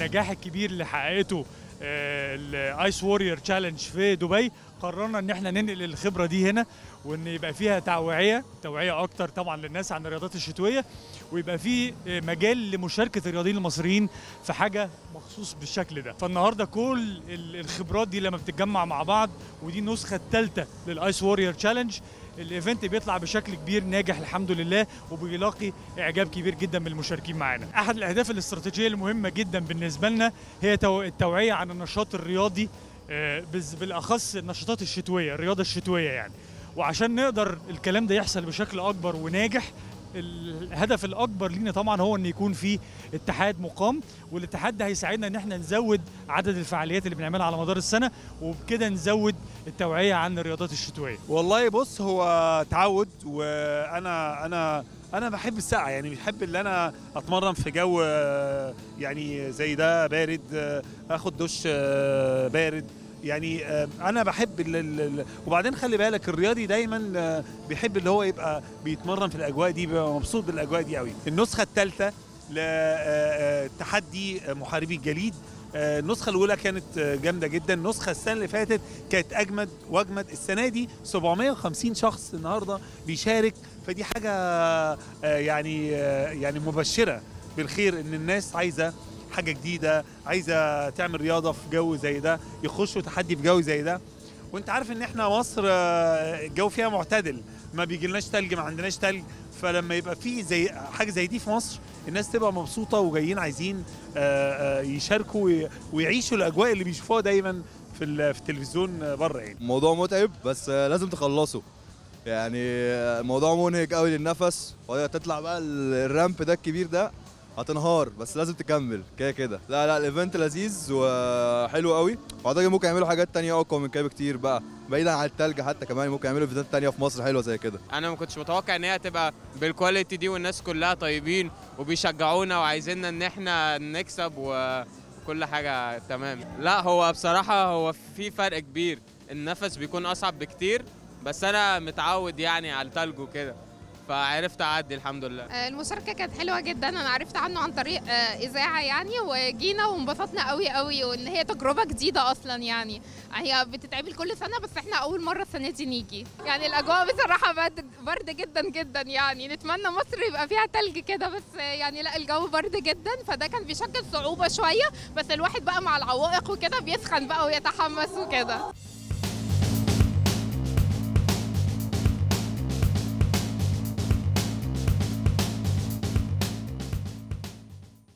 النجاح الكبير اللي حققته الايس وورير تشالنج في دبي قررنا ان احنا ننقل الخبره دي هنا وان يبقى فيها توعيه توعيه اكتر طبعا للناس عن الرياضات الشتويه ويبقى في مجال لمشاركه الرياضيين المصريين في حاجه مخصوص بالشكل ده فالنهارده كل ال- الخبرات دي لما بتتجمع مع بعض ودي النسخه الثالثه للايس وورير تشالنج الايفنت بيطلع بشكل كبير ناجح الحمد لله وبيلاقي اعجاب كبير جدا من المشاركين معانا احد الاهداف الاستراتيجيه المهمه جدا بالنسبه لنا هي تو- التوعيه عن النشاط الرياضي آه، بز- بالاخص النشاطات الشتويه الرياضه الشتويه يعني وعشان نقدر الكلام ده يحصل بشكل اكبر وناجح الهدف الاكبر لينا طبعا هو ان يكون في اتحاد مقام والاتحاد ده هيساعدنا ان احنا نزود عدد الفعاليات اللي بنعملها على مدار السنه وبكده نزود التوعيه عن الرياضات الشتويه والله بص هو تعود وانا انا انا بحب السقعه يعني بحب ان انا اتمرن في جو آه، يعني زي ده بارد آه، اخد دش آه، بارد يعني آه، انا بحب ال- ال- ال- وبعدين خلي بالك الرياضي دايما آه، بيحب اللي هو يبقى بيتمرن في الاجواء دي بيبقى مبسوط بالاجواء دي قوي النسخه الثالثه لتحدي محاربي الجليد آه، النسخة الأولى كانت آه، جامدة جدا، النسخة السنة اللي فاتت كانت أجمد وأجمد، السنة دي 750 شخص النهاردة بيشارك فدي حاجة آه، يعني آه، يعني مبشرة بالخير إن الناس عايزة حاجة جديدة، عايزة تعمل رياضة في جو زي ده، يخشوا تحدي في جو زي ده، وأنت عارف إن إحنا مصر آه، الجو فيها معتدل، ما بيجيلناش تلج ما عندناش تلج، فلما يبقى في زي حاجة زي دي في مصر الناس تبقى مبسوطة وجايين عايزين آه، آه، يشاركوا وي- ويعيشوا الاجواء اللي بيشوفوها دايما في ال- في التلفزيون بره يعني الموضوع متعب بس آه، لازم تخلصه يعني آه، الموضوع منهك قوي للنفس وتطلع بقى ال- الرامب ده الكبير ده هتنهار بس لازم تكمل كده كده لا لا الايفنت لذيذ وحلو قوي واعتقد ممكن يعملوا حاجات تانية اقوى من كده بكتير بقى بعيدا عن التلج حتى كمان ممكن يعملوا ايفنتات تانية في مصر حلوه زي كده انا ما كنتش متوقع ان هي تبقى بالكواليتي دي والناس كلها طيبين وبيشجعونا وعايزيننا ان احنا نكسب وكل حاجه تمام لا هو بصراحه هو في فرق كبير النفس بيكون اصعب بكتير بس انا متعود يعني على التلج وكده فعرفت اعدي الحمد لله آه، المشاركة كانت حلوة جدا أنا عرفت عنه عن طريق آه، إذاعة يعني وجينا وانبسطنا قوي قوي وإن هي تجربة جديدة أصلا يعني هي بتتعمل كل سنة بس إحنا أول مرة السنة دي نيجي يعني الأجواء بصراحة برد برد جدا جدا يعني نتمنى مصر يبقى فيها تلج كده بس آه، يعني لا الجو برد جدا فده كان بيشكل صعوبة شوية بس الواحد بقى مع العوائق وكده بيسخن بقى ويتحمس وكده